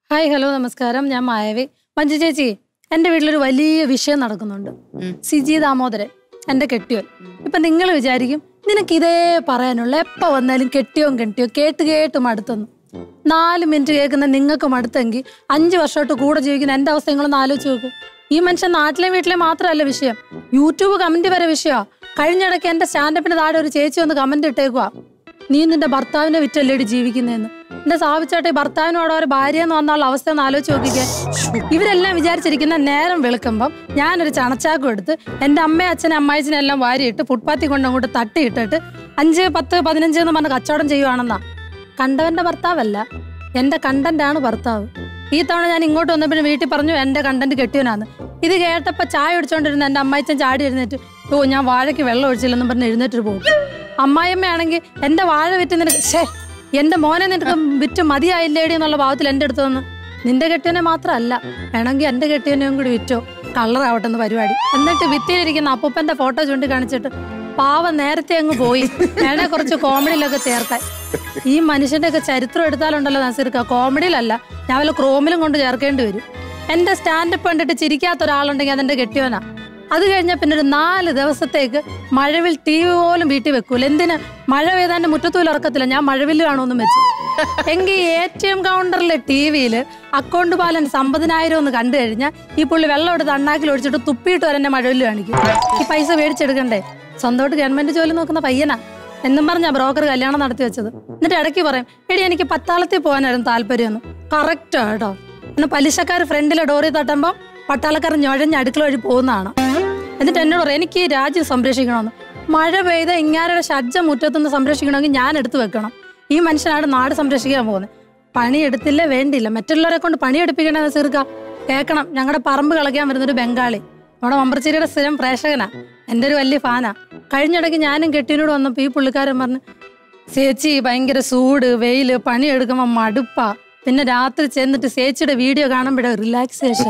Hi hello നമസ്കാരം ഞാൻ മായവി മഞ്ജു ചേച്ചി എൻ്റെ വീട്ടിലൊരു വലിയ വിഷയം നടക്കുന്നുണ്ട് ഉം. സിജി ദാമോദരൻ എൻ്റെ കെട്ടിയോൻ ഇപ്പൊ നിങ്ങൾ വിചാരിക്കും നിനക്ക് ഇതേ പറയാനുള്ള എപ്പോ വന്നാലും കെട്ടിയോൻ കെട്ടിയോ കേട്ട് കേട്ട് മടുത്തെന്ന് നാല് മിനിറ്റ് കേൾക്കുന്ന നിങ്ങൾക്ക് മടുത്തെങ്കിൽ അഞ്ച് വർഷമായിട്ട് കൂടെ ജീവിക്കുന്ന എൻ്റെ അവസ്ഥ നിങ്ങളൊന്ന് ആലോചിച്ച് നോക്ക് ഈ മനുഷ്യൻ നാട്ടിലെ വീട്ടിലെ മാത്രമല്ല വിഷയം യൂട്യൂബ് കമന്റ് വരെ വിഷയമാ കഴിഞ്ഞിടയ്ക്ക് എൻ്റെ സ്റ്റാൻഡപ്പിന് താഴെ ഒരു ചേച്ചി വന്ന് കമന്റ് ഇട്ടേക്കുവാ നീ നിന്റെ ഭർത്താവിനെ വിറ്റല്ലേടി ജീവിക്കുന്നതെന്ന് എന്റെ സാവിച്ചാട്ടെ ഭർത്താവിനോട് ഒരു ഭാര്യ എന്ന് വന്നുള്ള അവസ്ഥ ഒന്ന് ആലോചിച്ച് നോക്കിക്കേ ഇവരെല്ലാം വിചാരിച്ചിരിക്കുന്ന നേരം വെളുക്കുമ്പം ഞാനൊരു ചണച്ചാക്കും എടുത്ത് എൻ്റെ അമ്മയും അച്ഛനും അമ്മായിച്ചനും എല്ലാം വാരിയിട്ട് ഫുട്പാത്തിൽ കൊണ്ട് അങ്ങോട്ട് തട്ടിയിട്ടിട്ട് അഞ്ച് പത്ത് പതിനഞ്ച് എന്ന് പറഞ്ഞ് കച്ചവടം ചെയ്യുവാണെന്നാ കണ്ടവന്റെ ഭർത്താവല്ല എന്റെ കണ്ടന്റ് ആണ് ഭർത്താവ് ഈ തവണ ഞാൻ ഇങ്ങോട്ട് വന്നപ്പോൾ വീട്ടിൽ പറഞ്ഞു എന്റെ കണ്ടന്റ് കെട്ടിയവനാന്ന് ഇത് കേട്ടപ്പോ ചായ ഒടിച്ചോണ്ടിരുന്ന എന്റെ അമ്മായിച്ചൻ ചാടി എഴുന്നേറ്റ് ഓ ഞാൻ വാഴയ്ക്ക് വെള്ളം ഒഴിച്ചില്ലെന്നും പറഞ്ഞ് എഴുന്നേറ്റ് പോകും അമ്മായിയമ്മയാണെങ്കിൽ എന്റെ വാഴ വിറ്റ് നിനക്ക് ഷേ എന്റെ മോനെ നിനക്ക് വിറ്റ് മതിയായില്ലേടി എന്നുള്ള ഭാവത്തിൽ എന്റെ അടുത്ത് വന്ന് നിന്റെ കെട്ടിയവനെ മാത്രമല്ല വേണമെങ്കിൽ എന്റെ കെട്ടിയവനെയും കൂടി വിറ്റോ കളറാവട്ടെ എന്ന് പരിപാടി എന്നിട്ട് വിത്തിലിരിക്കുന്ന അപ്പൂപ്പന്റെ ഫോട്ടോ ചൂണ്ടി കാണിച്ചിട്ട് പാവം നേരത്തെ അങ്ങ് പോയി വേണേ കുറച്ച് കോമഡിയിലൊക്കെ ചേർക്കാൻ ഈ മനുഷ്യന്റെ ഒക്കെ ചരിത്രം എടുത്താലുണ്ടല്ലോ നസീർക്ക കോമഡിയിലല്ല ഞാൻ വല്ല ക്രോമിലും കൊണ്ട് ചേർക്കേണ്ടി വരും എന്റെ സ്റ്റാൻഡപ്പ് കണ്ടിട്ട് ചിരിക്കാത്ത ഒരാളുണ്ടെങ്കിൽ അതെന്റെ കെട്ടിയവനാ അത് കഴിഞ്ഞാൽ പിന്നെ ഒരു നാല് ദിവസത്തേക്ക് മഴവിൽ ടി വി പോലും വീട്ടിൽ വെക്കൂല എന്തിന് മഴ പെയ്താന്റെ മുറ്റത്തൂല ഇറക്കത്തില്ല ഞാൻ മഴവില്ല് കാണുമെന്നും വെച്ചു എങ്കിൽ എ ടി എം കൗണ്ടറിലെ ടി വിയിൽ അക്കൗണ്ട് ബാലൻസ് അമ്പതിനായിരം ഒന്ന് കണ്ടു കഴിഞ്ഞാൽ ഈ പുള്ളി വെള്ളം എടുത്ത് അണ്ണാക്കിൽ ഒഴിച്ചിട്ട് തുപ്പിയിട്ട് വരെ എന്നെ മഴവില്ല് കാണിക്കും ഈ പൈസ മേടിച്ചെടുക്കണ്ടേ സ്വന്തമായിട്ട് ഗവൺമെന്റ് ജോലി നോക്കുന്ന പയ്യനാ എന്നും പറഞ്ഞാ ബ്രോക്കർ കല്യാണം നടത്തി വെച്ചത് എന്നിട്ട് ഇടയ്ക്ക് പറയും എടി എനിക്ക് പട്ടാളത്തിൽ പോകാനായിരുന്നു താല്പര്യമെന്ന് കറക്റ്റാ കേട്ടോ പിന്നെ പലിശക്കാർ ഫ്രണ്ടിലെ ഡോറി തട്ടുമ്പോൾ പട്ടാളക്കാർ ഞൊഴഞ്ഞ് അടുക്കള വഴി പോകുന്നതാണ് എന്നിട്ട് എന്നോട് പറയും എനിക്ക് ഈ രാജ്യം സംരക്ഷിക്കണമെന്ന് മഴ പെയ്ത ഇങ്ങാരുടെ ഷഡ്ജ മുറ്റത്തുനിന്ന് സംരക്ഷിക്കണമെങ്കിൽ ഞാൻ എടുത്തു വെക്കണം ഈ മനുഷ്യനാണ് നാട് സംരക്ഷിക്കാൻ പോകുന്നത് പണിയെടുത്തില്ല വേണ്ടില്ല മറ്റുള്ളവരെ കൊണ്ട് പണിയെടുപ്പിക്കണമെന്ന് ചെറുക്ക കേൾക്കണം ഞങ്ങളുടെ പറമ്പ് കളയ്ക്കാൻ വരുന്നൊരു ബംഗാളി നമ്മുടെ മമ്പർച്ചേരിയുടെ സ്ഥിരം പ്രേക്ഷകനാ എൻ്റെ ഒരു വലിയ ഫാനാ കഴിഞ്ഞിടയ്ക്ക് ഞാനും കെട്ടിയനോട് വന്നപ്പോൾ ഈ പുള്ളിക്കാരൻ പറഞ്ഞു ചേച്ചി ഭയങ്കര സൂട് വെയില് പണിയെടുക്കുമ്പോൾ മടുപ്പാ പിന്നെ രാത്രി ചെന്നിട്ട് ചേച്ചിയുടെ വീഡിയോ കാണുമ്പോഴേ റിലാക്സേഷൻ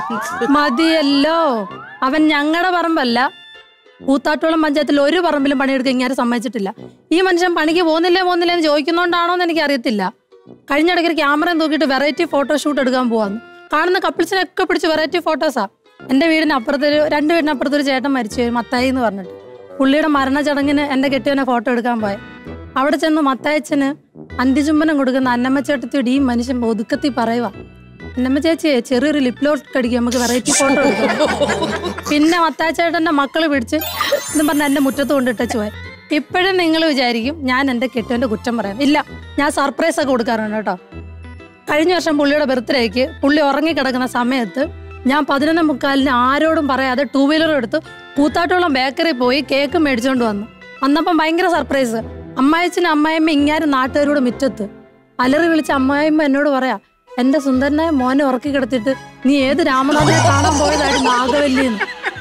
മതിയല്ലോ അവൻ ഞങ്ങളുടെ പറമ്പല്ല കൂത്താട്ടോളം പഞ്ചായത്തിൽ ഒരു പറമ്പിലും പണിയെടുക്കാൻ ഇങ്ങനെ സമ്മതിച്ചിട്ടില്ല ഈ മനുഷ്യൻ പണിക്ക് പോകുന്നില്ലേ പോകുന്നില്ലേ എന്ന് ചോദിക്കുന്നോണ്ടാണോ എന്ന് എനിക്ക് അറിയത്തില്ല കഴിഞ്ഞിടയ്ക്ക് ഒരു ക്യാമറയും തൂക്കിയിട്ട് വെറൈറ്റി ഫോട്ടോഷൂട്ട് എടുക്കാൻ പോവാന്ന് കാണുന്ന കപ്പിൾസിനൊക്കെ പിടിച്ച് വെറൈറ്റി ഫോട്ടോസാ എൻ്റെ വീടിന് അപ്പുറത്തൊരു രണ്ട് വീടിന് അപ്പുറത്തൊരു ചേട്ടൻ മരിച്ചു പോയി മത്തായി എന്ന് പറഞ്ഞിട്ട് പുള്ളിയുടെ മരണ ചടങ്ങിന് എൻ്റെ കെട്ടിയവനെ ഫോട്ടോ എടുക്കാൻ പോയ അവിടെ ചെന്ന് മത്തായച്ചന് അന്ത്യചുംബനം കൊടുക്കുന്ന അന്നമ്മ ചേട്ടത്തിയോട് ഈ മനുഷ്യൻ ഒതുക്കത്തി പറയുക അന്നമ്മ ചേച്ചിയെ ചെറിയൊരു ലിപ്ലോട്ട് കടിക്കുക നമുക്ക് വെറൈറ്റി ഫോട്ടോ എടുക്കാം പിന്നെ മത്താച്ചേട്ടന്റെ മക്കള് പിടിച്ച് എന്നും പറഞ്ഞ എന്റെ മുറ്റത്ത് കൊണ്ടിട്ടു പോയി ഇപ്പോഴും നിങ്ങൾ വിചാരിക്കും ഞാൻ എന്റെ കെട്ടുവിന്റെ കുറ്റം പറയാം ഇല്ല ഞാൻ സർപ്രൈസ് ഒക്കെ കൊടുക്കാറുണ്ട് കേട്ടോ കഴിഞ്ഞ വർഷം പുള്ളിയുടെ ബർത്ത്ഡേക്ക് പുള്ളി ഉറങ്ങിക്കിടക്കുന്ന സമയത്ത് ഞാൻ പതിനൊന്ന് മുക്കാലിന് ആരോടും പറയാതെ ടൂ വീലർ എടുത്ത് കൂത്താട്ടോളം ബേക്കറി പോയി കേക്ക് മേടിച്ചോണ്ട് വന്നു വന്നപ്പം ഭയങ്കര സർപ്രൈസ് അമ്മായച്ചനും അമ്മായിമ്മ ഇങ്ങാരും നാട്ടുകാരോട് മുറ്റത്ത് അലറി വിളിച്ച അമ്മായിമ്മ എന്നോട് പറയാ എന്റെ സുന്ദരനായ മോനെ ഉറക്കി കിടത്തിയിട്ട് നീ ഏത് രാമനാഥനെ കാണാൻ പോയതായിരുന്നു നാഗവല്ലിന്ന്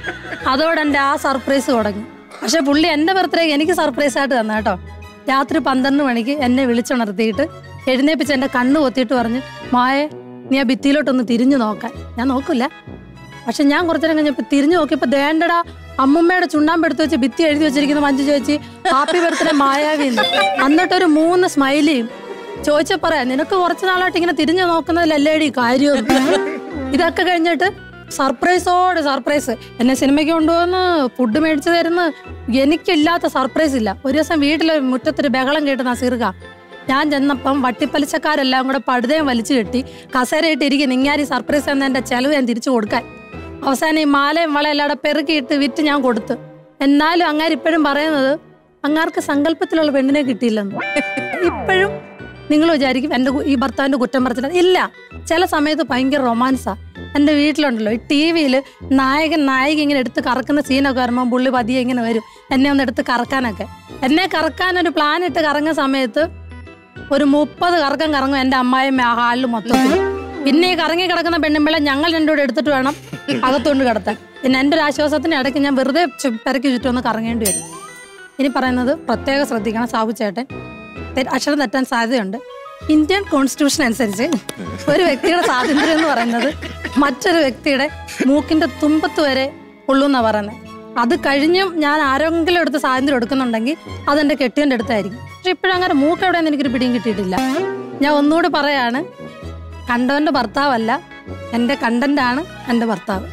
അതോടെ എൻ്റെ ആ സർപ്രൈസ് തുടങ്ങി പക്ഷെ പുള്ളി എൻ്റെ ബർത്ത്ഡേ എനിക്ക് സർപ്രൈസ് ആയിട്ട് തന്ന കേട്ടോ രാത്രി പന്ത്രണ്ട് മണിക്ക് എന്നെ വിളിച്ചുണർത്തിയിട്ട് എഴുന്നേപ്പിച്ച് എൻ്റെ കണ്ണ് കൊത്തിയിട്ട് പറഞ്ഞ് മായെ നീ ആ ഭിത്തിയിലോട്ടൊന്ന് തിരിഞ്ഞു നോക്കാൻ ഞാൻ നോക്കൂല പക്ഷെ ഞാൻ കുറച്ചു നേരം കഴിഞ്ഞപ്പോൾ തിരിഞ്ഞു നോക്കിയപ്പോൾ ദേണ്ടടാ അമ്മുമ്മയുടെ ചുണ്ണാമ്പെടുത്ത് വെച്ച് ഭിത്തി എഴുതി വെച്ചിരിക്കുന്ന മഞ്ജു ചേച്ചി ഹാപ്പി ബർത്ത്ഡേ മായാവി എന്ന് എന്നിട്ടൊരു മൂന്ന് സ്മൈലിയും ചോദിച്ച പറയാം നിനക്ക് കുറച്ച് നാളായിട്ട് ഇങ്ങനെ തിരിഞ്ഞു നോക്കുന്നതിലല്ലേടി കാര്യം ഇതൊക്കെ കഴിഞ്ഞിട്ട് സർപ്രൈസോട് സർപ്രൈസ് എന്നെ സിനിമയ്ക്ക് കൊണ്ടുവന്ന് ഫുഡ് മേടിച്ചു തരുന്ന എനിക്കില്ലാത്ത സർപ്രൈസ് ഇല്ല ഒരു ദിവസം വീട്ടിലെ മുറ്റത്തൊരു ബഹളം കേട്ട് നസീർക്ക ഞാൻ ചെന്നപ്പം വട്ടിപ്പലിശക്കാരെല്ലാം കൂടെ പടുതയും വലിച്ചു കെട്ടി കസേരയിട്ട് ഇരിക്കും ഇങ്ങാരി സർപ്രൈസ് എന്ന എൻ്റെ ചെലവ് ഞാൻ തിരിച്ചു കൊടുക്കാൻ അവസാനം ഈ മാലയും വളയും എല്ലാം കൂടെ പെറുക്കിയിട്ട് വിറ്റ് ഞാൻ കൊടുത്തു എന്നാലും അങ്ങാര് ഇപ്പോഴും പറയുന്നത് അങ്ങാർക്ക് സങ്കല്പത്തിലുള്ള പെണ്ണിനെ കിട്ടിയില്ലെന്ന് ഇപ്പോഴും നിങ്ങൾ വിചാരിക്കും എൻ്റെ കു- ഈ ഭർത്താവിൻ്റെ കുറ്റം പറഞ്ഞില്ല ഇല്ല ചില സമയത്ത് ഭയങ്കര റൊമാൻസാ എൻ്റെ വീട്ടിലുണ്ടല്ലോ ഈ ടി വിയിൽ നായകൻ നായിക ഇങ്ങനെ എടുത്ത് കറക്കുന്ന സീനൊക്കെ വരുമ്പോൾ പുള്ളി പതിയെ ഇങ്ങനെ വരും എന്നെ ഒന്ന് എടുത്ത് കറക്കാനൊക്കെ എന്നെ കറക്കാൻ ഒരു പ്ലാൻ ഇട്ട് കറങ്ങുന്ന സമയത്ത് ഒരു മുപ്പത് കറക്കം കറങ്ങും എൻ്റെ അമ്മായിമ്മ ആ ഹാളിൽ മൊത്തത്തിൽ പിന്നെ ഈ കറങ്ങി കിടക്കുന്ന പെണ്ണുമ്പിളെ ഞങ്ങൾ രണ്ടുകൂടെ എടുത്തിട്ട് വേണം അകത്തോണ്ട് കിടത്താൻ പിന്നെ എൻ്റെ ഒരു ആശ്വാസത്തിന് ഇടയ്ക്ക് ഞാൻ വെറുതെ ചു- പെരക്ക് ചുറ്റും ഒന്ന് കറങ്ങേണ്ടി വരും ഇനി പറയുന്നത് പ്രത്യേകം ശ്രദ്ധിക്കണം സാബു ചേട്ടൻ തെ- അക്ഷരം തെറ്റാൻ സാധ്യതയുണ്ട് ഇന്ത്യൻ കോൺസ്റ്റിറ്റ്യൂഷൻ അനുസരിച്ച് ഒരു വ്യക്തിയുടെ സ്വാതന്ത്ര്യം എന്ന് പറയുന്നത് മറ്റൊരു വ്യക്തിയുടെ മൂക്കിന്റെ തുമ്പത്ത് വരെ ഉള്ളൂ എന്നാ പറയുന്നത് അത് കഴിഞ്ഞും ഞാൻ ആരെങ്കിലും എടുത്ത് സ്വാതന്ത്ര്യം എടുക്കുന്നുണ്ടെങ്കിൽ അതെന്റെ കെട്ടിയന്റെ അടുത്തായിരിക്കും പക്ഷെ ഇപ്പോഴും അങ്ങനെ മൂക്ക് എവിടെയെന്ന് എനിക്കൊരു പിടിയും കിട്ടിയിട്ടില്ല ഞാൻ ഒന്നുകൂടി പറയാണ് കണ്ടവന്റെ ഭർത്താവല്ല എൻ്റെ കണ്ടന്റാണ് എൻ്റെ ഭർത്താവ്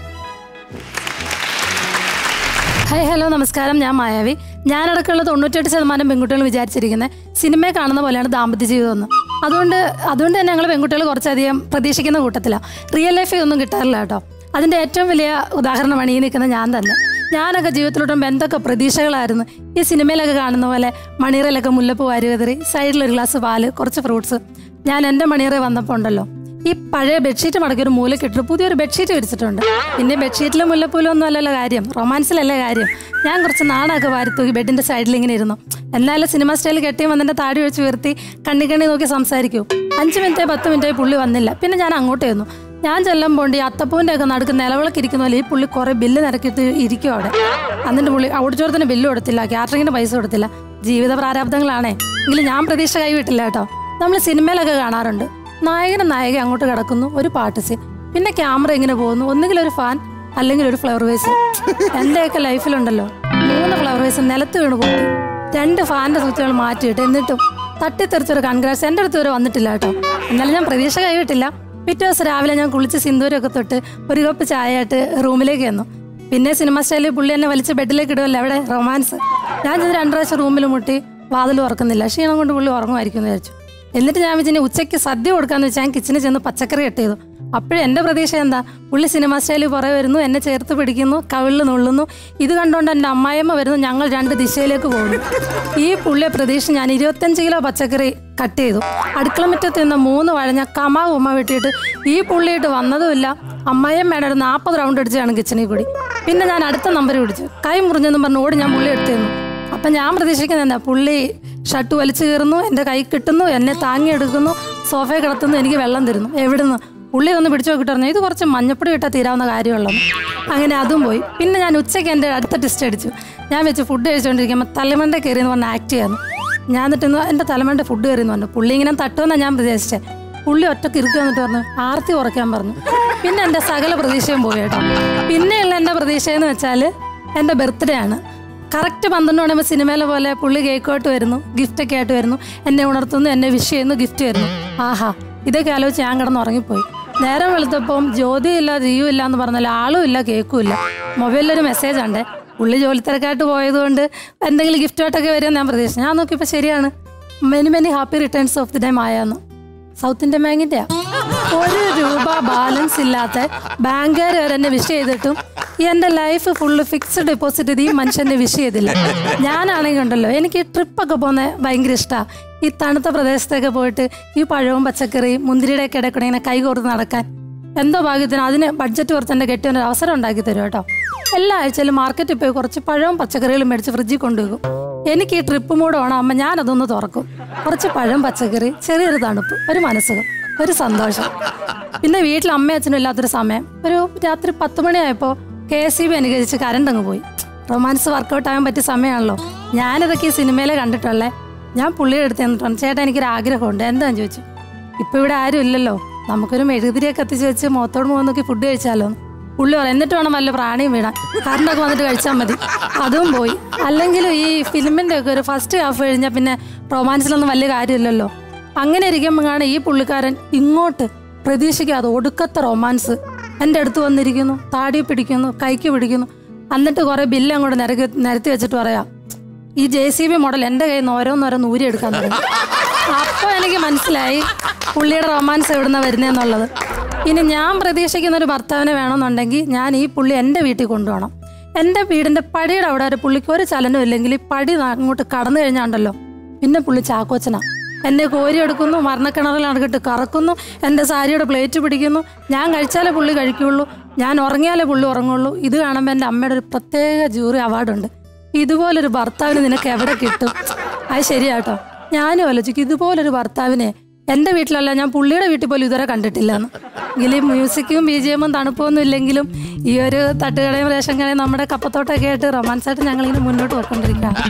ഹായ് ഹലോ നമസ്കാരം ഞാൻ മായാവി ഞാനടക്കമുള്ള തൊണ്ണൂറ്റെട്ട് ശതമാനം പെൺകുട്ടികൾ വിചാരിച്ചിരിക്കുന്നത് സിനിമയെ കാണുന്ന പോലെയാണ് ദാമ്പത്യ ജീവിതം എന്ന് അതുകൊണ്ട് അതുകൊണ്ട് തന്നെ ഞങ്ങൾ പെൺകുട്ടികൾ കുറച്ചധികം പ്രതീക്ഷിക്കുന്ന കൂട്ടത്തിലാണ് റിയൽ ലൈഫിൽ ഒന്നും കിട്ടാറില്ല കേട്ടോ അതിൻ്റെ ഏറ്റവും വലിയ ഉദാഹരണമാണ് ഈ നിൽക്കുന്ന ഞാൻ തന്നെ ഞാനൊക്കെ ജീവിതത്തിലോട്ടും എന്തൊക്കെ പ്രതീക്ഷകളായിരുന്നു ഈ സിനിമയിലൊക്കെ കാണുന്ന പോലെ മണിയറയിലൊക്കെ മുല്ലപ്പൂ വാരി സൈഡിൽ ഒരു ഗ്ലാസ് പാല് കുറച്ച് ഫ്രൂട്ട്സ് ഞാൻ എൻ്റെ മണിയറ വന്നപ്പോൾ ഉണ്ടല്ലോ ഈ പഴയ ബെഡ്ഷീറ്റ് മടക്കി ഒരു മൂലക്കിട്ട് പുതിയൊരു ബെഡ്ഷീറ്റ് വിരിച്ചിട്ടുണ്ട് പിന്നെ ബെഡ്ഷീറ്റിലും മുല്ലപ്പൂലും ഒന്നും അല്ലല്ലോ കാര്യം റൊമാൻസിലല്ലേ കാര്യം ഞാൻ കുറച്ച് നാണൊക്കെ വാരിത്തൂക്കി ബെഡിന്റെ സൈഡിൽ ഇങ്ങനെ ഇരുന്നു എന്നാലും സിനിമ സ്റ്റൈൽ കെട്ടി വന്നിന്റെ താടി വെച്ച് ഉയർത്തി കണ്ണി കണ്ണി നോക്കി സംസാരിക്കൂ അഞ്ച് മിനിറ്റ് പത്ത് മിനിറ്റ് പുള്ളി വന്നില്ല പിന്നെ ഞാൻ അങ്ങോട്ട് ചെന്നു ഞാൻ ചെല്ലുമ്പോൾ ഈ അത്തപ്പൂവിന്റെ ഒക്കെ നടുക്ക് നിലവിളക്ക് ഇരിക്കുന്ന പോലെ ഈ പുള്ളി കുറെ ബില്ല് നിരക്കിയിട്ട് ഇരിക്കും അവിടെ എന്നിട്ട് പുള്ളി ഓടിച്ചോടത്തിന് ബില്ല് കൊടുത്തില്ല കാറ്ററിങ്ങിന് പൈസ കൊടുത്തില്ല ജീവിത പ്രാരാബ്ദങ്ങളാണേ എങ്കിലും ഞാൻ പ്രതീക്ഷ കൈവിട്ടില്ല കേട്ടോ നമ്മൾ സിനിമയിലൊക്കെ കാണാറുണ്ട് നായകനും നായിക അങ്ങോട്ട് കിടക്കുന്നു ഒരു പാട്ട് സീൻ പിന്നെ ക്യാമറ ഇങ്ങനെ പോകുന്നു ഒന്നുകിൽ ഒരു ഫാൻ അല്ലെങ്കിൽ ഒരു ഫ്ലവർ വേസ് എന്റെയൊക്കെ ലൈഫിലുണ്ടല്ലോ മൂന്ന് ഫ്ലവർ വേസ് നിലത്ത് വീണ് പോയി രണ്ട് ഫാനിന്റെ സ്വിച്ചുകൾ മാറ്റിയിട്ട് എന്നിട്ടും തട്ടിത്തെറിച്ചൊരു കൺഗ്രാസ് എൻ്റെ അടുത്ത് വരെ വന്നിട്ടില്ല കേട്ടോ എന്നാലും ഞാൻ പ്രതീക്ഷ കൈവിട്ടില്ല പിറ്റേ ദിവസം രാവിലെ ഞാൻ കുളിച്ച് സിന്ദൂരമൊക്കെ തൊട്ട് ഒരു കപ്പ് ചായ ആയിട്ട് റൂമിലേക്ക് വന്നു പിന്നെ സിനിമ സ്റ്റൈലിൽ പുള്ളി എന്നെ വലിച്ച് ബെഡിലേക്ക് ഇടുമല്ലോ അവിടെ റൊമാൻസ് ഞാൻ ചെന്ന് രണ്ടു പ്രാവശ്യം റൂമിൽ മുട്ടി വാതിൽ ഉറക്കുന്നില്ല ക്ഷീണം കൊണ്ട് പുള്ളി ഉറങ്ങുമായിരിക്കും എന്ന് വിചാരിച്ചു എന്നിട്ട് ഞാൻ വിചാരിച്ചു ഉച്ചയ്ക്ക് സദ്യ കൊടുക്കാന്ന് വെച്ചാൽ ഞാൻ കിച്ചണിൽ ചെന്ന് പച്ചക്കറി കട്ട് ചെയ്തു അപ്പോഴും എൻ്റെ പ്രതീക്ഷ എന്താ പുള്ളി സിനിമ സ്റ്റൈലിൽ പുറകെ വരുന്നു എന്നെ ചേർത്ത് പിടിക്കുന്നു കവിളിൽ നുള്ളുന്നു ഇത് കണ്ടുകൊണ്ട് എൻ്റെ അമ്മായിയമ്മ വരുന്നു ഞങ്ങൾ രണ്ട് ദിശയിലേക്ക് പോകുന്നു ഈ പുള്ളിയെ പ്രതീക്ഷ ഞാൻ ഇരുപത്തഞ്ച് കിലോ പച്ചക്കറി കട്ട് ചെയ്തു അടുക്കള മുറ്റത്ത് നിന്ന് മൂന്ന് വഴഞ്ഞ കമാ ഉമ്മ വെട്ടിയിട്ട് ഈ പുള്ളിയിട്ട് വന്നതുമില്ല അമ്മായിയമ്മയുടെ ഒരു നാൽപ്പത് റൗണ്ട് അടിച്ചാണ് കിച്ചണിൽ കൂടി പിന്നെ ഞാൻ അടുത്ത നമ്പർ പിടിച്ചു കൈ മുറിഞ്ഞെന്ന് പറഞ്ഞ് ഓടി ഞാൻ പുള്ളി എടുത്തു തന്നു അപ്പം ഞാൻ പ്രതീക്ഷിക്കുന്നത് എന്താ പുള്ളി ഷർട്ട് വലിച്ചു കീറുന്നു എൻ്റെ കൈ കിട്ടുന്നു എന്നെ താങ്ങിയെടുക്കുന്നു സോഫയെ കിടത്തുന്നു എനിക്ക് വെള്ളം തരുന്നു എവിടുന്ന് പുള്ളി ഒന്ന് പിടിച്ചു നോക്കിട്ട് പറഞ്ഞു ഇത് കുറച്ച് മഞ്ഞപ്പൊടി ഇട്ടാൽ തീരാവുന്ന കാര്യമുള്ളൂ അങ്ങനെ അതും പോയി പിന്നെ ഞാൻ ഉച്ചയ്ക്ക് എൻ്റെ അടുത്ത ടെസ്റ്റ് അടിച്ചു ഞാൻ വെച്ച് ഫുഡ് കഴിച്ചുകൊണ്ടിരിക്കുമ്പോൾ തലമണ്ട കയറി എന്ന് പറഞ്ഞ് ആക്ട് ചെയ്യാന്നു ഞാൻ എന്നിട്ട് ഇന്ന് എൻ്റെ തലമണ്ട ഫുഡ് കയറി എന്ന് പറഞ്ഞു പുള്ളി ഇങ്ങനെ തട്ടുമെന്നാണ് ഞാൻ പ്രതീക്ഷിച്ചത് പുള്ളി ഒറ്റക്ക് ഇരിക്കുക എന്നിട്ട് പറഞ്ഞു ആർത്തി കുറയ്ക്കാൻ പറഞ്ഞു പിന്നെ എൻ്റെ സകല പ്രതീക്ഷയും പോയി കേട്ടോ പിന്നെയുള്ള എൻ്റെ പ്രതീക്ഷ എന്ന് വെച്ചാൽ എൻ്റെ ബർത്ത്ഡേ ആണ് കറക്റ്റ് പന്ത്രണ്ട് മണിയാകുമ്പോൾ സിനിമയിലെ പോലെ പുള്ളി കേക്കോട്ട് വരുന്നു ഗിഫ്റ്റ് ഒക്കെ ആയിട്ട് വരുന്നു എന്നെ ഉണർത്തുന്നു എന്നെ വിഷ് ചെയ്യുന്നു ഗിഫ്റ്റ് വരുന്നു ആഹാ ഇതൊക്കെ ആലോചിച്ച് ഞാൻ കിടന്ന് ഉറങ്ങിപ്പോയി നേരം വെളുത്തപ്പം ജ്യോതി ഇല്ല ജിയു ഇല്ല എന്ന് പറഞ്ഞാൽ ആളും ഇല്ല കേക്കും ഇല്ല മൊബൈലിലൊരു മെസ്സേജ് ഉണ്ട് പുള്ളി ജോലി തിരക്കായിട്ട് പോയതുകൊണ്ട് എന്തെങ്കിലും ഗിഫ്റ്റായിട്ടൊക്കെ വരുമെന്ന് ഞാൻ പ്രതീക്ഷിച്ചു ഞാൻ നോക്കിയപ്പോൾ ശരിയാണ് many many happy returns of the day മായാന്ന് സൗത്ത് ഇന്ത്യൻ ബാങ്കിന്റെ ഒരു രൂപ ബാലൻസ് ഇല്ലാത്ത ബാങ്കുകാർ വരെ എന്നെ വിഷ് ചെയ്തിട്ടും എന്റെ ലൈഫ് ഫുള്ള് ഫിക്സ്ഡ് ഡെപ്പോസിറ്റ് ചെയ്ത് ഈ മനുഷ്യനെ വിഷ് ചെയ്തില്ല ഞാനാണെങ്കിൽ ഉണ്ടല്ലോ എനിക്ക് ട്രിപ്പൊക്കെ പോകുന്നത് ഭയങ്കര ഇഷ്ടമാണ് ഈ തണുത്ത പ്രദേശത്തൊക്കെ പോയിട്ട് ഈ പഴവും പച്ചക്കറിയും മുന്തിരിയുടെ ഒക്കെ ഇടയ്ക്കൂടെ ഇങ്ങനെ കൈ കോർത്ത് നടക്കാൻ എന്തോ ഭാഗ്യത്തിന് അതിന് ബഡ്ജറ്റ് കുറച്ച് എൻ്റെ കെട്ടിയൊരു അവസരം ഉണ്ടാക്കി തരും കേട്ടോ എല്ലാ ആഴ്ചയിലും മാർക്കറ്റിൽ പോയി കുറച്ച് പഴവും പച്ചക്കറികളും മേടിച്ച് ഫ്രിഡ്ജിൽ കൊണ്ടുപോകും എനിക്ക് ഈ ട്രിപ്പ് മൂഡ് ഓണം അമ്മ ഞാനതൊന്ന് തുറക്കും കുറച്ച് പഴം പച്ചക്കറി ചെറിയൊരു തണുപ്പ് ഒരു മനസ്സുഖം ഒരു സന്തോഷം പിന്നെ വീട്ടിൽ അമ്മയും അച്ഛനും ഇല്ലാത്തൊരു സമയം ഒരു രാത്രി പത്ത് മണിയായപ്പോൾ കെ എസ് സി ബി അനുകരിച്ച് കരണ്ട് അങ്ങ് പോയി റൊമാൻസ് വർക്കൗട്ട് ആകാൻ പറ്റിയ സമയമാണല്ലോ ഞാനിതൊക്കെ ഈ സിനിമയിലെ കണ്ടിട്ടുള്ളേ ഞാൻ പുള്ളിയുടെ അടുത്ത് എന്നിട്ടുണ്ട് ചേട്ടാ എനിക്കൊരു ആഗ്രഹമുണ്ട് എന്താന്ന് ചോദിച്ചു ഇപ്പൊ ഇവിടെ ആരും ഇല്ലല്ലോ നമുക്കൊരു മെഴുകുതിരിയെ കത്തിച്ച് വെച്ച് മുഖത്തോട് മുഖം നോക്കി ഫുഡ് കഴിച്ചാലോ എന്ന്. പുള്ളി പറയും എന്നിട്ട് വേണം വല്ല പ്രാണിയും വീണാൻ കറണ്ടൊക്കെ വന്നിട്ട് കഴിച്ചാൽ മതി അതും പോയി അല്ലെങ്കിലും ഈ ഫിലിമിന്റെ ഒക്കെ ഒരു ഫസ്റ്റ് ഹാഫ് കഴിഞ്ഞാൽ പിന്നെ റൊമാൻസിലൊന്നും വലിയ കാര്യമില്ലല്ലോ അങ്ങനെ ഇരിക്കുമ്പോഴാണ് ഈ പുള്ളിക്കാരൻ ഇങ്ങോട്ട് പ്രതീക്ഷിക്കാതെ ഒടുക്കത്തെ റൊമാൻസ് എൻ്റെ അടുത്ത് വന്നിരിക്കുന്നു താടി പിടിക്കുന്നു കൈക്ക് പിടിക്കുന്നു എന്നിട്ട് കുറെ ബില്ല് അങ്ങോട്ട് നിരക്കി നിരത്തി വെച്ചിട്ട് പറയാം ഈ ജെ സി ബി മോഡൽ എൻ്റെ കയ്യിൽ നിന്ന് ഓരോന്നോരോന്ന് ഊരി എടുക്കാൻ തുടങ്ങി അപ്പോൾ എനിക്ക് മനസ്സിലായി പുള്ളിയുടെ റൊമാൻസ് എവിടുന്ന വരുന്നതെന്നുള്ളത് ഇനി ഞാൻ പ്രതീക്ഷിക്കുന്ന ഒരു ഭർത്താവിനെ വേണമെന്നുണ്ടെങ്കിൽ ഞാൻ ഈ പുള്ളി എൻ്റെ വീട്ടിൽ കൊണ്ടുപോകണം എൻ്റെ വീടിൻ്റെ പടിയുടെ അവിടെ ഒരു പുള്ളിക്ക് ഒരു ചലനവും ഇല്ലെങ്കിൽ ഈ പടി ന- അങ്ങോട്ട് കടന്നു കഴിഞ്ഞാണ്ടല്ലോ പിന്നെ പുള്ളി ചാക്കോച്ചനാ എന്നെ കോരിയെടുക്കുന്നു മരണക്കിണറിൽ അടക്കിട്ട് കറക്കുന്നു എൻ്റെ സാരിയുടെ പ്ലേറ്റ് പിടിക്കുന്നു ഞാൻ കഴിച്ചാലേ പുള്ളി കഴിക്കുള്ളൂ ഞാൻ ഉറങ്ങിയാലേ പുള്ളി ഉറങ്ങുള്ളൂ ഇത് കാണുമ്പോൾ എൻ്റെ അമ്മയുടെ ഒരു പ്രത്യേക ജൂറി അവാർഡുണ്ട് ഇതുപോലൊരു ഭർത്താവിന് നിനക്ക് എവിടെ കിട്ടും അത് ശരിയാട്ടോ ഞാനും ആലോചിക്കും ഇതുപോലൊരു ഭർത്താവിനെ എൻ്റെ വീട്ടിലല്ല ഞാൻ പുള്ളിയുടെ വീട്ടിൽ പോലും ഇതുവരെ കണ്ടിട്ടില്ല എന്ന് എങ്കിലും മ്യൂസിക്കും ബി ജി എമ്മും തണുപ്പൊന്നും ഇല്ലെങ്കിലും ഈ ഒരു തട്ടുകടയും റേഷൻ കടയും നമ്മുടെ കപ്പത്തോട്ടൊക്കെ ആയിട്ട് റൊമാൻസ് ആയിട്ട് ഞങ്ങളിങ്ങനെ മുന്നോട്ട് പോയിക്കൊണ്ടിരിക്കുകയാണ്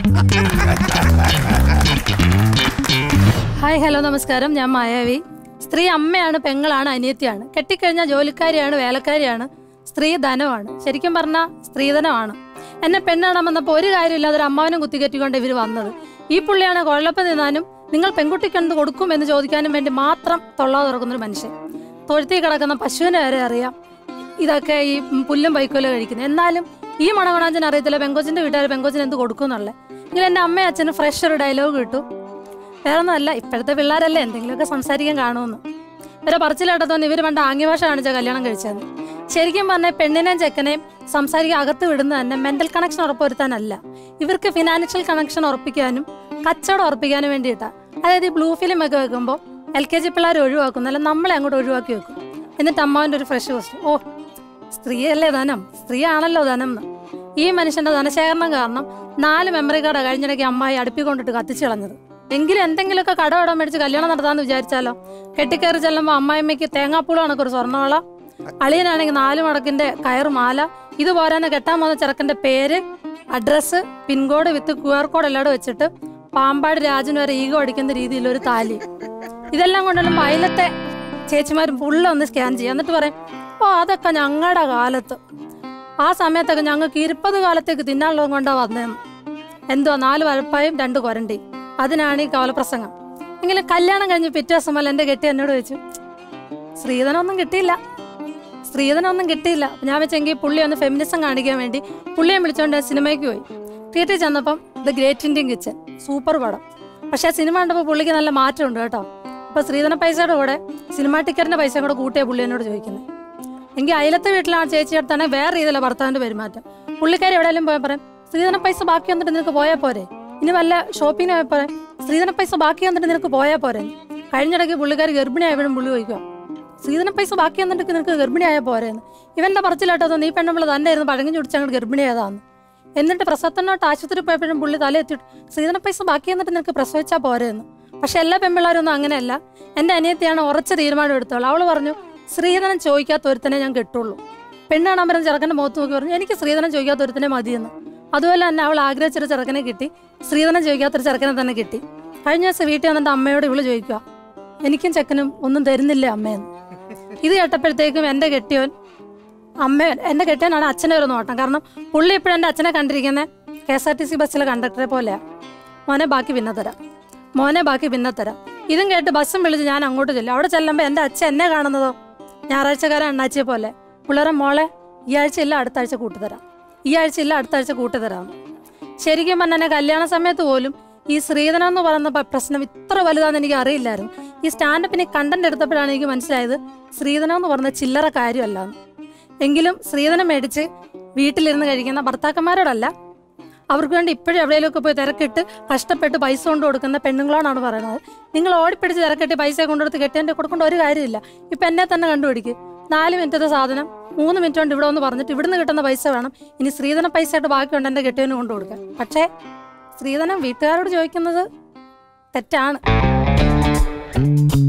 ഹായ് ഹലോ നമസ്കാരം ഞാൻ മായാവി സ്ത്രീ അമ്മയാണ് പെങ്ങളാണ് അനിയത്തിയാണ് കെട്ടിക്കഴിഞ്ഞാൽ ജോലിക്കാരിയാണ് വേലക്കാരിയാണ് സ്ത്രീ ധനമാണ് ശരിക്കും പറഞ്ഞാൽ സ്ത്രീധനമാണ് എന്നെ പെണ്ണാണാൻ വന്നപ്പോൾ ഒരു കാര്യമില്ലാതെ ഒരു അമ്മാവനും കുത്തിക്കറ്റിക്കൊണ്ട് ഇവർ വന്നത് ഈ പുള്ളിയാണ് കുഴപ്പം നിന്നാനും നിങ്ങൾ പെൺകുട്ടിക്ക് എന്ത് കൊടുക്കും എന്ന് ചോദിക്കാനും വേണ്ടി മാത്രം തൊള്ളാ തുറക്കുന്നൊരു മനുഷ്യൻ തൊഴുത്തിൽ കിടക്കുന്ന പശുവിനെ വരെ അറിയാം ഇതൊക്കെ ഈ പുല്ലും വൈക്കോലും കഴിക്കുന്നത് എന്നാലും ഈ മണഗുണാഞ്ചൻ അറിയത്തില്ല പെങ്കോച്ചിന്റെ വീട്ടുകാർ പെങ്കോച്ചിന് എന്ത് കൊടുക്കുന്നുള്ളേ എങ്കിൽ എൻ്റെ അമ്മയും അച്ഛനും ഫ്രഷ് ഒരു ഡയലോഗ് കിട്ടും വേറെ ഒന്നുമല്ല ഇപ്പോഴത്തെ പിള്ളേരല്ലേ എന്തെങ്കിലുമൊക്കെ സംസാരിക്കാൻ കാണുമെന്ന് ഇവരെ പറച്ചിലാട്ടത്തോന്ന് ഇവർ പണ്ട് ആംഗ്യഭാഷ കാണിച്ച കല്യാണം കഴിച്ചത് ശരിക്കും പറഞ്ഞാൽ പെണ്ണിനെയും ചെക്കനെയും സംസാരിക്കാൻ അകത്ത് വിടുന്നത് തന്നെ മെന്റൽ കണക്ഷൻ ഉറപ്പുവരുത്താനല്ല ഇവർക്ക് ഫിനാൻഷ്യൽ കണക്ഷൻ ഉറപ്പിക്കാനും കച്ചവടം ഉറപ്പിക്കാനും വേണ്ടിയിട്ടാണ് അതായത് ഈ ബ്ലൂ ഫിലിം ഒക്കെ വെക്കുമ്പോൾ എൽ കെ ജി പിള്ളേർ ഒഴിവാക്കും അല്ല നമ്മളെ അങ്ങോട്ട് ഒഴിവാക്കി വെക്കും എന്നിട്ട് അമ്മാവിൻ്റെ ഒരു ഫ്രഷ് ക്വസ്റ്റ്യൻ ഓ സ്ത്രീയല്ലേ ധനം സ്ത്രീ ആണല്ലോ ധനം എന്ന് ഈ മനുഷ്യന്റെ ധനശേഖരണം കാരണം നാല് മെമ്മറി കാർഡ് കഴിഞ്ഞിടയ്ക്ക് അമ്മായി അടുപ്പിക്കൊണ്ടിട്ട് കത്തിച്ചു കളഞ്ഞത് എങ്കിലും എന്തെങ്കിലുമൊക്കെ കടവടം മേടിച്ച് കല്യാണം നടത്താമെന്ന് വിചാരിച്ചാലോ കെട്ടിക്കയറി ചെല്ലുമ്പോൾ അമ്മായിമ്മയ്ക്ക് തേങ്ങാപ്പൂള് കണക്കൊരു സ്വർണ്ണവള അളിയനാണെങ്കിൽ നാല് മടക്കിന്റെ കയറ് മാല ഇത് പോരാനെ കെട്ടാൻ പോകുന്ന ചെറുക്കന്റെ പേര് address pincode with Q R code എല്ലാം വെച്ചിട്ട് പാമ്പാട് രാജന് വരെ ഈഗോ അടിക്കുന്ന രീതിയിൽ ഒരു താലി ഇതെല്ലാം കൊണ്ടുള്ള മൈലത്തെ ചേച്ചിമാരും ഫുള്ള് ഒന്ന് സ്കാൻ ചെയ്യുക എന്നിട്ട് പറയും ഓ അതൊക്കെ ഞങ്ങളുടെ കാലത്ത് ആ സമയത്തൊക്കെ ഞങ്ങൾക്ക് ഇരുപത് കാലത്തേക്ക് തിന്നാനുള്ളത് കൊണ്ടാ വന്നതെന്ന് എന്തുവാ നാല് വഴപ്പായും രണ്ട് കൊരണ്ടിയും അതിനാണ് ഈ കവലപ്രസംഗം എങ്കിലും കല്യാണം കഴിഞ്ഞ് പിറ്റേ ദിവസം പോലെ എൻ്റെ കെട്ടി എന്നോട് ചോദിച്ചു സ്ത്രീധനമൊന്നും കിട്ടിയില്ല സ്ത്രീധനമൊന്നും കിട്ടിയില്ല അപ്പൊ ഞാൻ വെച്ചെങ്കിൽ പുള്ളി ഒന്ന് ഫെമിനിസം കാണിക്കാൻ വേണ്ടി പുള്ളിയെ വിളിച്ചോണ്ട് ഞാൻ സിനിമയ്ക്ക് പോയി തിയേറ്ററിൽ ചെന്നപ്പം the great Indian kitchen super പടം പക്ഷേ ആ സിനിമ കണ്ടപ്പോൾ പുള്ളിക്ക് നല്ല മാറ്റമുണ്ട് കേട്ടോ ഇപ്പൊ സ്ത്രീധന പൈസയുടെ കൂടെ സിനിമാ ടിക്കറ്റിന്റെ പൈസ കൂടെ കൂട്ടിയ പുള്ളി എന്നോട് ചോദിക്കുന്നത് എങ്കിൽ അയലത്തെ വീട്ടിലാണ് ചേച്ചി അടുത്താണ് വേറെ രീതിയിലാണ് ഭർത്താവിന്റെ പെരുമാറ്റം പുള്ളിക്കാരി എവിടെയെങ്കിലും പോയാൽ പറയും സ്ത്രീധന പൈസ ബാക്കി വന്നിട്ട് നിനക്ക് പോയാൽ പോരെ ഇനി വല്ല ഷോപ്പിങ്ങിന് പോയാൽ പോരെ സ്ത്രീധന പൈസ ബാക്കി വന്നിട്ട് നിനക്ക് പോയാൽ പോരെ കഴിഞ്ഞിടയ്ക്ക് പുള്ളിക്കാരി ഗർഭിണിയായപ്പോഴും പുള്ളി ചോദിക്കുക സ്ത്രീധന പൈസ ബാക്കി വന്നിട്ട് നിനക്ക് ഗർഭിണിയായാൽ പോരെന്ന് ഇവന്റെ പറച്ചിലാട്ടോ നീ പെണ്ണുമ്പോൾ തന്നെ ആയിരുന്നു പഴങ്ങി ചുടിച്ച് അങ്ങോട്ട് ഗർഭിണിയായതാന്ന് എന്നിട്ട് പ്രസവത്തിനോട്ട് ആശുപത്രി പോയപ്പോഴും പുള്ളി തല എത്തിയിട്ട് സ്ത്രീധന പൈസ ബാക്കി വന്നിട്ട് നിനക്ക് പ്രസവിച്ചാൽ പോരെന്ന് പക്ഷെ എല്ലാ പെൺപിള്ളേരൊന്നും അങ്ങനെയല്ല എൻ്റെ അനിയത്തിയാണ് ഉറച്ച തീരുമാനം എടുത്തോളൂ അവൾ പറഞ്ഞു സ്ത്രീധനം ചോദിക്കാത്ത ഒരുത്തനെ ഞാൻ കെട്ടുള്ളൂ പെണ്ണാണാൻ പറഞ്ഞ ചെറുക്കൻ്റെ മുഖത്ത് നോക്കി പറഞ്ഞു എനിക്ക് സ്ത്രീധനം ചോദിക്കാത്ത ഒരുത്തനെ മതിയെന്ന് അതുപോലെ തന്നെ അവൾ ആഗ്രഹിച്ചൊരു ചെറുക്കനെ കിട്ടി സ്ത്രീധനം ചോദിക്കാത്തൊരു ചെറുക്കനെ തന്നെ കിട്ടി കഴിഞ്ഞ ദിവസം വീട്ടിൽ വന്നിട്ട് അമ്മയോട് ഇവള് ചോദിക്കുക എനിക്കും ചെക്കനും ഒന്നും തരുന്നില്ല അമ്മയെന്ന് ഇത് കേട്ടപ്പോഴത്തേക്കും എൻ്റെ കെട്ടിയോൻ അമ്മ എൻ്റെ കെട്ടിയനാണ് അച്ഛനെ ഒരു നോട്ടം കാരണം പുള്ളി ഇപ്പോഴും എൻ്റെ അച്ഛനെ കണ്ടിരിക്കുന്നത് K S R T C ബസ്സിലെ കണ്ടക്ടറെ പോലെയാണ് മോനെ ബാക്കി പിന്നെ തരാം മോനെ ബാക്കി പിന്നെ തരാം ഇതും കേട്ട് ബസ്സും വിളിച്ച് ഞാൻ അങ്ങോട്ട് ചെല്ലും അവിടെ ചെല്ലുമ്പോൾ എൻ്റെ അച്ഛൻ എന്നെ കാണുന്നതോ ഞായറാഴ്ചക്കാരൻ അണ്ണാച്ചിയെ പോലെ പിള്ളേരെ മോളെ ഈ ആഴ്ച ഇല്ല അടുത്ത ആഴ്ച കൂട്ടിത്തരാം ഈ ആഴ്ച ഇല്ല അടുത്ത ആഴ്ച കൂട്ടിത്തരാം ശരിക്കും പറഞ്ഞാൽ എന്നെ കല്യാണ സമയത്ത് പോലും ഈ സ്ത്രീധനം എന്ന് പറയുന്ന പ- പ്രശ്നം ഇത്ര വലുതാണെന്ന് എനിക്ക് അറിയില്ലായിരുന്നു ഈ സ്റ്റാൻഡപ്പിന് കണ്ടന്റ് എടുത്തപ്പോഴാണ് എനിക്ക് മനസ്സിലായത് സ്ത്രീധനം എന്ന് പറയുന്ന ചില്ലറ കാര്യമല്ല എന്ന്. എങ്കിലും സ്ത്രീധനം മേടിച്ച് വീട്ടിലിരുന്ന് കഴിക്കുന്ന ഭർത്താക്കന്മാരോടല്ല അവർക്ക് വേണ്ടി ഇപ്പോഴും എവിടെയെങ്കിലുമൊക്കെ പോയി തിരക്കിട്ട് കഷ്ടപ്പെട്ട് പൈസ കൊണ്ട് കൊടുക്കുന്ന പെണ്ണുങ്ങളോടാണ് പറയുന്നത് നിങ്ങൾ ഓടിപ്പിടിച്ച് തിരക്കിട്ട് പൈസ കൊണ്ടുകൊടുത്ത് കെട്ടിയതിൻ്റെ കൊടുക്കേണ്ട ഒരു കാര്യമില്ല ഇപ്പം എന്നെ തന്നെ കണ്ടുപിടിക്ക് നാല് മിനിറ്റത്തെ സാധനം മൂന്ന് മിനിറ്റ് കൊണ്ട് ഇവിടെ ഒന്ന് പറഞ്ഞിട്ട് ഇവിടുന്ന് കിട്ടുന്ന പൈസ വേണം ഇനി സ്ത്രീധന പൈസ ആയിട്ട് ബാക്കിയുണ്ട് എൻ്റെ കെട്ടിയവന് കൊണ്ടു കൊടുക്കാൻ പക്ഷേ സ്ത്രീധനം വീട്ടുകാരോട് ചോദിക്കുന്നത് തെറ്റാണ്